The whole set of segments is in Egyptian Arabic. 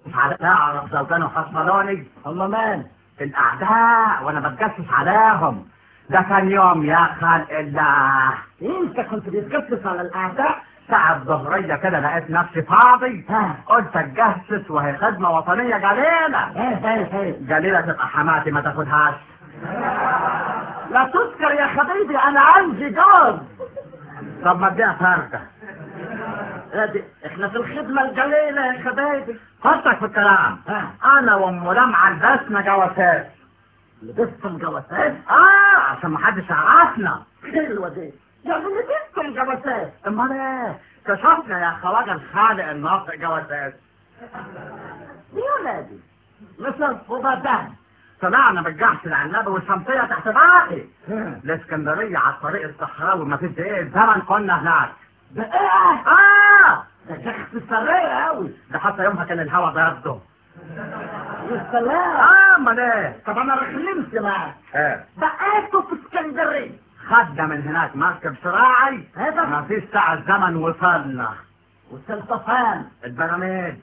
تعرف لو كانوا حصلوني هم مان الاعداء وانا بتجسس عليهم ده كان يوم يا خلق الله انت كنت بتجسس على الاعداء ساعة ظهرية كده لقيت نفسي فاضي ها. قلت اتجسس وهي خدمة وطنية جليلة ايه ايه ايه جليلة تبقى حماتي ما تاخدهاش لا تذكر يا حبيبي انا عندي جوز طب ما اديها فردة ادي احنا في الخدمة الجليلة يا حبايبي حطك في الكلام ها. انا وام لمعة لبسنا جواسات لبستم جواسات اه عشان محدش يعرفنا حلوة دي يعني لبستم جواسات امال ايه كشفنا يا خواجه الخالق الناطق جواسات يا ولادي مثل وبعدها طلعنا بالجحش العنابي والشمسية تحت باقي الاسكندرية على الطريق الصحراوي ما فيش ايه زمن كنا هناك ده ايه اه ده شخص سريع قوي ده حتى يومها كان الهوا بيرده يا سلام اه امال ايه طب انا رحلمت معاك ايه بقيته في اسكندريه خدنا من هناك مركب شراعي هذا ما فيش ساعة زمن وصلنا وسلطفان البراميل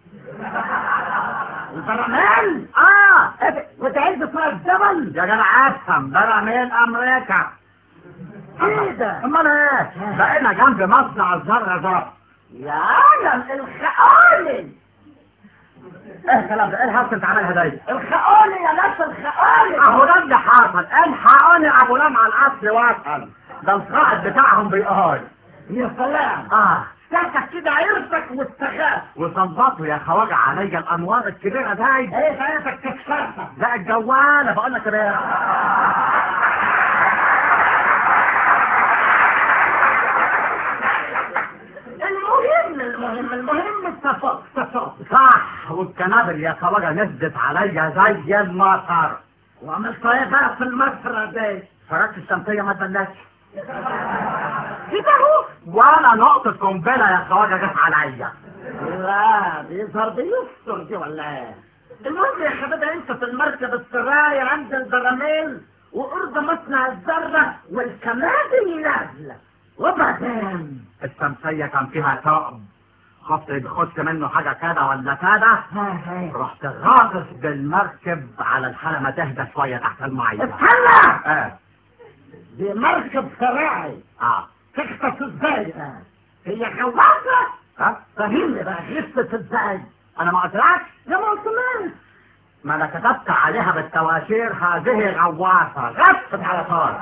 البرمان اه وتعد فيها الجبل يا جدع افهم براميل امريكا ايه ده امال ايه بقينا جنب مصنع الذرة ده يا عالم الخقولي ايه الكلام ده ايه الهرس انت عاملها دي الخقولي يا ناس الخقولي اهو ده اللي حصل الحقوني ابو لمعة الاصل وصل ده القائد بتاعهم بيقول يا سلام اه ساكت كده عرفك واستخاف وظبطوا يا خواجه عليا الانوار الكبيره دي ايه حياتك تكسرها لا الجواله بقول لك ايه المهم المهم المهم الصفاء صفاء صح والكنابل يا خواجه نزلت عليا زي المطر وعملت ايه بقى في المسرة دي فرقت الشمسيه ما تبلتش كده اهو ولا نقطه قنبله يا خواجه جت عليا لا بيظهر بيستر دي ولا ايه المهم يا حبيبي انت في المركب السراية عند البراميل وقرب مصنع الذرة والكمادي نازلة وبعدين الشمسيه كان فيها ثقب خفت يخش منه حاجه كده ولا كده رحت غاطس بالمركب على الحاله ما تهدى شويه تحت الميه استنى اه دي مركب سراعي اه تخطف ازاي بقى هي غواصة ها فهمني بقى غصت ازاي انا ما قلتلكش يا ما قلتليش ما انا كتبت عليها بالتواشير هذه غواصة غفت على طول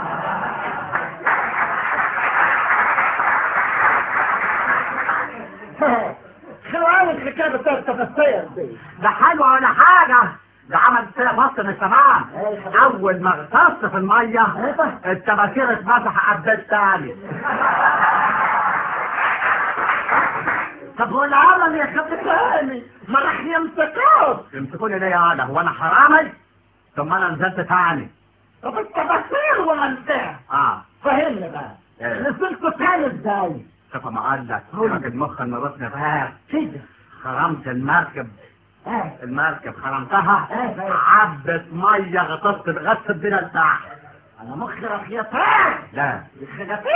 خلال الحكاية بتاعت التفسير دي ده حلوة ولا حاجة ده عمل كده بص من زمان اول ما غطست في المية التباشير اتمسح قبل تاني طب هو العالم يا كابتن ما راح يمسكوك يمسكوني ليه يا انا هو انا حرامي ثم انا نزلت تاني طب التفسير ولا انت اه فهمني بقى إيه. نزلت تاني ازاي شوف ما قال لك راجل مخ النظافة فاهم كده خرمت المركب ايه المركب خرمتها إيه. عبت ميه غطست غطست بينا لتحت انا مخي رخيتين لا يخرب